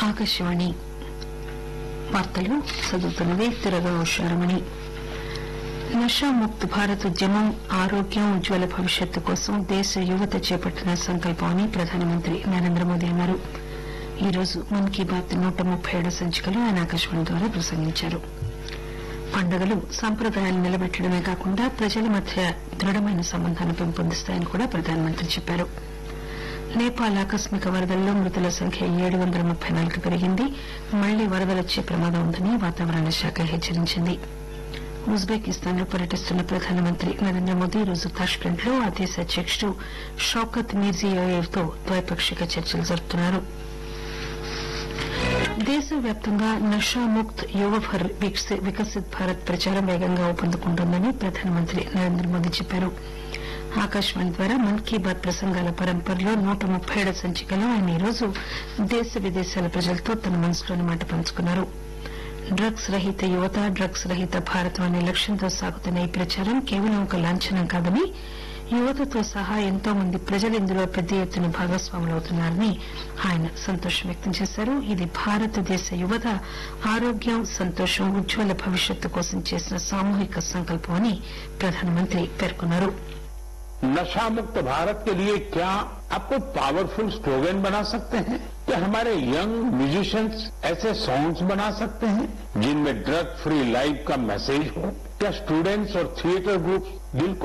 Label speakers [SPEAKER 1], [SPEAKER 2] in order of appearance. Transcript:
[SPEAKER 1] ఆకాశవాణి వార్తలు చదువుతున్నది తిరగా ఉషారమణి నషాముక్త్ భారత్ ఉద్యమం ఆరోగ్యం ఉజ్వల భవిష్యత్తు కోసం దేశ యువత చేపట్టిన సంకల్పం అని ప్రధానమంత్రి నరేంద్ర మోదీ అన్నారు ఈ రోజు మన్ కీ బాత్ నూట ముప్పై ఏడు సంచికలో ఆయన ఆకాశవాణి ద్వారా ప్రసంగించారు పండుగలు సంప్రదాయాలు నిలబెట్టడమే కాకుండా ప్రజల మధ్య దృఢమైన సంబంధాన్ని పెంపొందిస్తాయని కూడా ప్రధానమంత్రి చెప్పారు నేపాల్ ఆకస్మిక వరదల్లో మృతుల సంఖ్య ఏడు వందల ముప్పై నాలుగు పెరిగింది మళ్లీ వరదలొచ్చే ప్రమాదం ఉందని వాతావరణ శాఖ హెచ్చరించింది ఉజ్బెకిస్తాన్ లో పర్యటిస్తున్న ప్రధానమంత్రి నరేంద్ర మోదీ ఈరోజు తాష్కెంట్ లో ఆ దేశ అధ్యకుడు షౌకత్ మీర్జియోయేవ్ తో ద్వైపాక్షిక చర్చలు జరుపుతున్నారు దేశవ్యాప్తంగా నషాముక్త్ యువభర్ వికసిత్ భారత్ ప్రచారం వేగంగా ఊపందుకుంటోందని ప్రధానమంత్రి నరేంద్ర మోదీ చెప్పారు ఆకాశవాణి ద్వారా మన్ కీ బాత్ ప్రసంగాల పరంపరలో నూట ముప్పై ఏడు సంచికలో ఆయన ఈరోజు దేశ విదేశాల ప్రజలతో తన మనసులోని మాట పంచుకున్నారు డ్రగ్స్ రహిత యువత డ్రగ్స్ రహిత భారతం అనే లక్ష్యంతో సాగుతున్న ఈ ప్రచారం కేవలం ఒక లాంఛనం కాదని యువతతో సహా ఎంతో మంది ప్రజలు ఇందులో పెద్ద ఎత్తున భాగస్వాములవుతున్నారని ఆయన సంతోషం వ్యక్తం చేశారు ఇది భారతదేశ యువత ఆరోగ్యం సంతోషం ఉజ్వల భవిష్యత్తు కోసం చేసిన సామూహిక సంకల్పం అని ప్రధానమంత్రి పేర్కొన్నారు
[SPEAKER 2] नशा मुक्त भारत के लिए क्या आप कोई पावरफुल स्लोगन बना सकते हैं क्या हमारे यंग म्यूजिशियंस ऐसे सॉन्ग्स बना सकते हैं जिनमें ड्रग फ्री लाइफ का मैसेज हो क्या स्टूडेंट्स और थिएटर ग्रुप दिल को